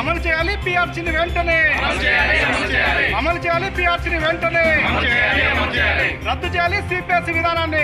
అమలు చేయాలి పిఆర్సీని వెంటనే అమలు చేయాలి పిఆర్సీని వెంటనే రద్దు చేయాలి సిపిఎస్ విధానాన్ని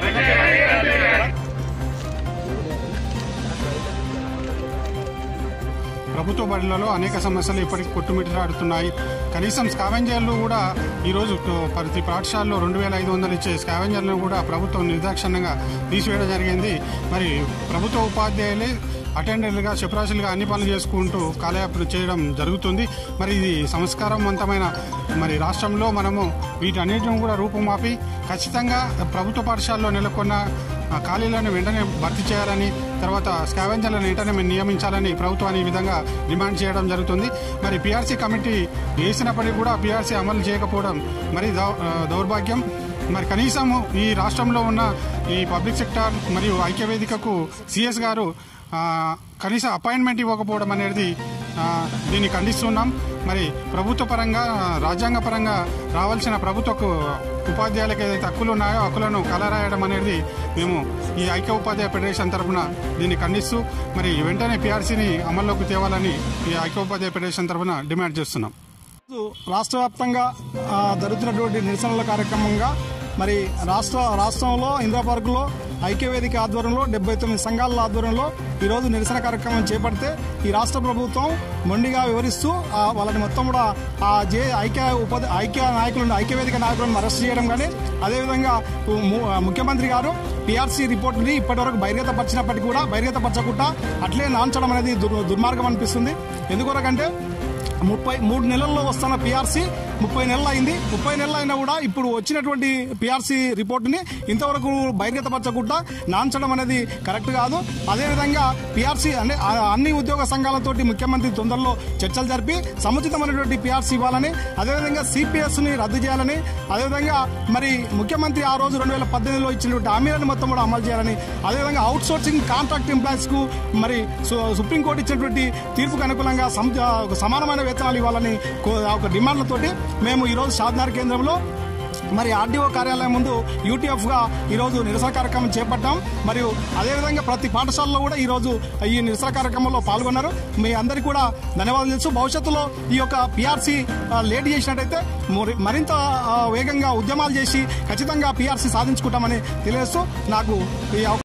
ప్రభుత్వ బడులలో అనేక సమస్యలు ఇప్పటికి కొట్టుమిట్టాడుతున్నాయి కనీసం స్కావెంజర్లు కూడా ఈరోజు ప్రతి పాఠశాలలో రెండు వేల ఐదు వందలు ఇచ్చే స్కావెంజర్లను కూడా ప్రభుత్వం నిర్దాక్షిణ్యంగా తీసివేయడం జరిగింది మరి ప్రభుత్వ ఉపాధ్యాయులే అటెండర్లుగా చెప్రాసులుగా అన్ని పనులు చేసుకుంటూ కాలయాపన చేయడం జరుగుతుంది మరి ఇది సంస్కారవంతమైన మరి రాష్ట్రంలో మనము వీటన్నిటిని కూడా రూపుమాపి ఖచ్చితంగా ప్రభుత్వ పాఠశాలలో నెలకొన్న ఆ ఖాళీలను వెంటనే భర్తీ చేయాలని తర్వాత స్కావెంజర్లను వెంటనే మేము నియమించాలని ప్రభుత్వాన్ని ఈ విధంగా డిమాండ్ చేయడం జరుగుతుంది మరి పిఆర్సీ కమిటీ వేసినప్పటికీ కూడా పిఆర్సీ అమలు చేయకపోవడం మరి దౌ- ఆ, దౌర్భాగ్యం మరి కనీసం ఈ రాష్ట్రంలో ఉన్న ఈ పబ్లిక్ సెక్టార్ మరియు ఐక్యవేదికకు సిఎస్ గారు ఆ, కనీస అపాయింట్మెంట్ ఇవ్వకపోవడం అనేది ఆ, దీన్ని ఖండిస్తున్నాం మరి ప్రభుత్వ పరంగా రాజ్యాంగ పరంగా రావాల్సిన ప్రభుత్వకు ఉపాధ్యాయులకు ఏదైతే హక్కులు ఉన్నాయో హక్కులను కలరాయడం అనేది మేము ఈ ఐక్య ఉపాధ్యాయ ఫెడరేషన్ తరఫున దీన్ని ఖండిస్తూ మరి వెంటనే పిఆర్సీని అమల్లోకి తేవాలని ఈ ఐక్య ఉపాధ్యాయ ఫెడరేషన్ తరఫున డిమాండ్ చేస్తున్నాం ఈరోజు రాష్ట్ర వ్యాప్తంగా ఆ, జరుగుతున్నటువంటి నిరసనల కార్యక్రమంగా మరి రాష్ట్ర రాష్ట్రంలో ఇందిరా పార్కులో ఐక్యవేదిక ఆధ్వర్యంలో డెబ్బై తొమ్మిది సంఘాల ఆధ్వర్యంలో ఈరోజు నిరసన కార్యక్రమం చేపడితే ఈ రాష్ట్ర ప్రభుత్వం మొండిగా వివరిస్తూ ఆ, వాళ్ళని మొత్తం కూడా ఆ జే ఐక్య ఉపాధి ఐక్య నాయకులను ఐక్యవేదిక నాయకులను అరెస్ట్ చేయడం కానీ అదేవిధంగా ము- ముఖ్యమంత్రి గారు పిఆర్సీ రిపోర్ట్ని ఇప్పటివరకు బహిర్గతపరిచినప్పటికీ కూడా బహిర్గతపరచకుండా అట్లే నాంచడం అనేది దుర్ దుర్మార్గం అనిపిస్తుంది ఎందుకొరకంటే ముప్పై మూడు నెలల్లో వస్తున్న పిఆర్సీ ముప్పై నెలలు అయింది ముప్పై నెలలు అయినా కూడా ఇప్పుడు వచ్చినటువంటి పిఆర్సీ రిపోర్టుని ఇంతవరకు బహిర్గతపరచకుండా నాంచడం అనేది కరెక్ట్ కాదు అదేవిధంగా పిఆర్సీ అంటే ఆ అన్ని ఉద్యోగ సంఘాలతోటి ముఖ్యమంత్రి తొందరలో చర్చలు జరిపి సముచితమైనటువంటి పిఆర్సీ ఇవ్వాలని అదేవిధంగా సిపిఎస్ ని రద్దు చేయాలని అదేవిధంగా మరి ముఖ్యమంత్రి ఆ రోజు రెండు వేల పద్దెనిమిదిలో ఇచ్చినటువంటి హామీలను మొత్తం కూడా అమలు చేయాలని అదేవిధంగా అవుట్ సోర్సింగ్ కాంట్రాక్ట్ ఎంప్లాయీస్ కు మరి సు- సుప్రీంకోర్టు ఇచ్చినటువంటి తీర్పుకు అనుకూలంగా సమ- ఒక సమానమైన వేతనాలు ఇవ్వాలని కో- ఒక డిమాండ్లతోటి మేము ఈరోజు షాద్నార్ కేంద్రంలో మరి ఆర్డీఓ కార్యాలయం ముందు యూటీఎఫ్ గా ఈరోజు నిరసన కార్యక్రమం చేపట్టాం మరియు అదేవిధంగా ప్రతి పాఠశాలలో కూడా ఈరోజు ఈ నిరసన కార్యక్రమంలో పాల్గొన్నారు మీ అందరికీ కూడా ధన్యవాదాలు తెలుసు భవిష్యత్తులో ఈ యొక్క పిఆర్సీ లేట్ చేసినట్టయితే మరి- మరింత ఆ, వేగంగా ఉద్యమాలు చేసి ఖచ్చితంగా పిఆర్సీ సాధించుకుంటామని తెలియజేస్తూ నాకు ఈ అవకాశం